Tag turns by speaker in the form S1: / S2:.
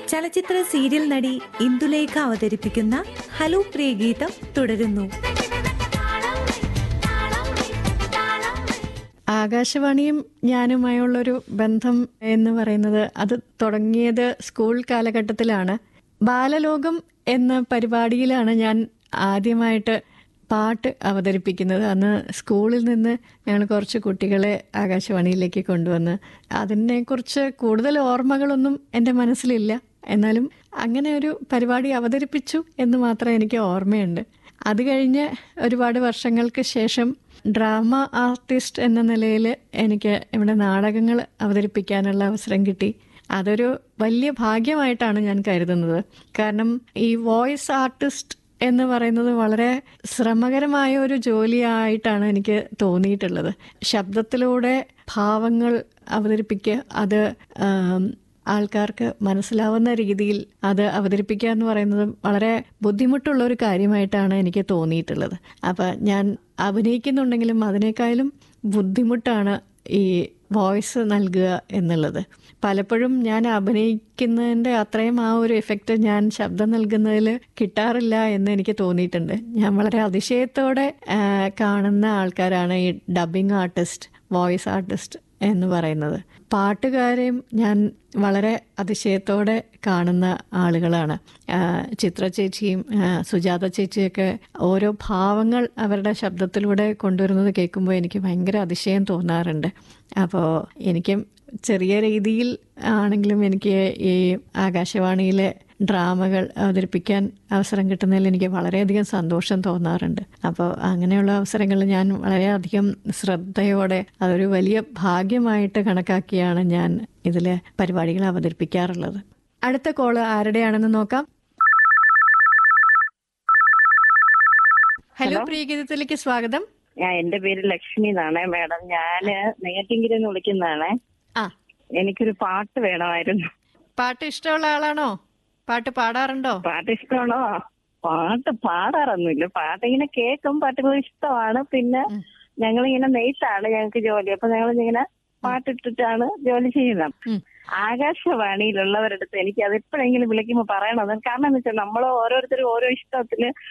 S1: ചലച്ചിത്ര സീരിയൽ നടി ഇന്ദുലേഖ അവതരിപ്പിക്കുന്ന ഹലോ പ്രിയ ഗീതം തുടരുന്നു
S2: ആകാശവാണിയും ഞാനുമായുള്ളൊരു ബന്ധം എന്ന് പറയുന്നത് അത് തുടങ്ങിയത് സ്കൂൾ കാലഘട്ടത്തിലാണ് ബാലലോകം എന്ന പരിപാടിയിലാണ് ഞാൻ ആദ്യമായിട്ട് പാട്ട് അവതരിപ്പിക്കുന്നത് അന്ന് സ്കൂളിൽ നിന്ന് ഞങ്ങൾ കുറച്ച് കുട്ടികളെ ആകാശവാണിയിലേക്ക് കൊണ്ടുവന്ന് അതിനെക്കുറിച്ച് കൂടുതൽ ഓർമ്മകളൊന്നും എൻ്റെ മനസ്സിലില്ല എന്നാലും അങ്ങനെ ഒരു പരിപാടി അവതരിപ്പിച്ചു എന്ന് മാത്രം എനിക്ക് ഓർമ്മയുണ്ട് അത് കഴിഞ്ഞ് ഒരുപാട് വർഷങ്ങൾക്ക് ശേഷം ഡ്രാമ ആർട്ടിസ്റ്റ് എന്ന നിലയിൽ എനിക്ക് ഇവിടെ നാടകങ്ങൾ അവതരിപ്പിക്കാനുള്ള അവസരം കിട്ടി അതൊരു വലിയ ഭാഗ്യമായിട്ടാണ് ഞാൻ കരുതുന്നത് കാരണം ഈ വോയിസ് ആർട്ടിസ്റ്റ് എന്ന് പറയുന്നത് വളരെ ശ്രമകരമായ ഒരു ജോലിയായിട്ടാണ് എനിക്ക് തോന്നിയിട്ടുള്ളത് ശബ്ദത്തിലൂടെ ഭാവങ്ങൾ അവതരിപ്പിക്കുക അത് ആം, ആൾക്കാർക്ക് മനസ്സിലാവുന്ന രീതിയിൽ അത് അവതരിപ്പിക്കുക എന്ന് പറയുന്നത് വളരെ ബുദ്ധിമുട്ടുള്ള ഒരു കാര്യമായിട്ടാണ് എനിക്ക് തോന്നിയിട്ടുള്ളത് അപ്പം ഞാൻ അഭിനയിക്കുന്നുണ്ടെങ്കിലും അതിനേക്കാളും ബുദ്ധിമുട്ടാണ് ഈ വോയിസ് നൽകുക എന്നുള്ളത് പലപ്പോഴും ഞാൻ അഭിനയിക്കുന്നതിൻ്റെ അത്രയും ആ ഒരു എഫക്റ്റ് ഞാൻ ശബ്ദം നൽകുന്നതിൽ കിട്ടാറില്ല എന്ന് എനിക്ക് തോന്നിയിട്ടുണ്ട് ഞാൻ വളരെ അതിശയത്തോടെ ആ, കാണുന്ന ആൾക്കാരാണ് ഈ ഡബിങ് ആർട്ടിസ്റ്റ് വോയിസ് ആർട്ടിസ്റ്റ് എന്ന് പറയുന്നത് പാട്ടുകാരെയും ഞാൻ വളരെ അതിശയത്തോടെ കാണുന്ന ആളുകളാണ് ആ, ചിത്ര ചേച്ചിയും ആ, സുജാത ചേച്ചിയൊക്കെ ഓരോ ഭാവങ്ങൾ അവരുടെ ശബ്ദത്തിലൂടെ കൊണ്ടുവരുന്നത് കേൾക്കുമ്പോൾ എനിക്ക് ഭയങ്കര അതിശയം തോന്നാറുണ്ട് അപ്പോൾ എനിക്കും ചെറിയ രീതിയിൽ ആണെങ്കിലും എനിക്ക് ഈ ആകാശവാണിയിലെ ഡ്രാമകൾ അവതരിപ്പിക്കാൻ അവസരം കിട്ടുന്നതിൽ എനിക്ക് വളരെയധികം സന്തോഷം തോന്നാറുണ്ട് അപ്പോൾ അങ്ങനെയുള്ള അവസരങ്ങൾ ഞാൻ വളരെയധികം ശ്രദ്ധയോടെ അതൊരു വലിയ ഭാഗ്യമായിട്ട് കണക്കാക്കിയാണ് ഞാൻ ഇതിൽ പരിപാടികൾ അവതരിപ്പിക്കാറുള്ളത് അടുത്ത കോള് ആരുടെയാണെന്ന് നോക്കാം ഹലോ പ്രിയഗീതത്തിലേക്ക് സ്വാഗതം
S3: ഞാൻ എന്റെ പേര് ലക്ഷ്മി എന്നാണ് മാഡം ഞാന് നെയ്യാറ്റിൻകരയിൽ നിന്ന് വിളിക്കുന്നതാണ്
S2: ആ
S3: എനിക്കൊരു പാട്ട് വേണമായിരുന്നു
S2: പാട്ട് ഇഷ്ടമുള്ള ആളാണോ പാട്ട് പാടാറുണ്ടോ
S3: പാട്ട് ഇഷ്ടമാണോ പാട്ട് പാടാറൊന്നുമില്ല പാട്ട് ഇങ്ങനെ കേൾക്കും പാട്ടുകൾ ഇഷ്ടമാണ് പിന്നെ ഞങ്ങളിങ്ങനെ നെയ്ത്താണ് ഞങ്ങൾക്ക് ജോലി അപ്പൊ ഞങ്ങൾ ഇങ്ങനെ പാട്ടിട്ടിട്ടാണ് ജോലി ചെയ്യുന്നത്
S2: ഉം.
S3: ആകാശവാണിയിലുള്ളവരുടെ അടുത്ത് എനിക്ക് അത് എപ്പോഴെങ്കിലും വിളിക്കുമ്പോൾ പറയണത് കാരണം എന്ന് വെച്ചാൽ നമ്മൾ ഓരോരുത്തരും ഓരോ ഇഷ്ടത്തിന്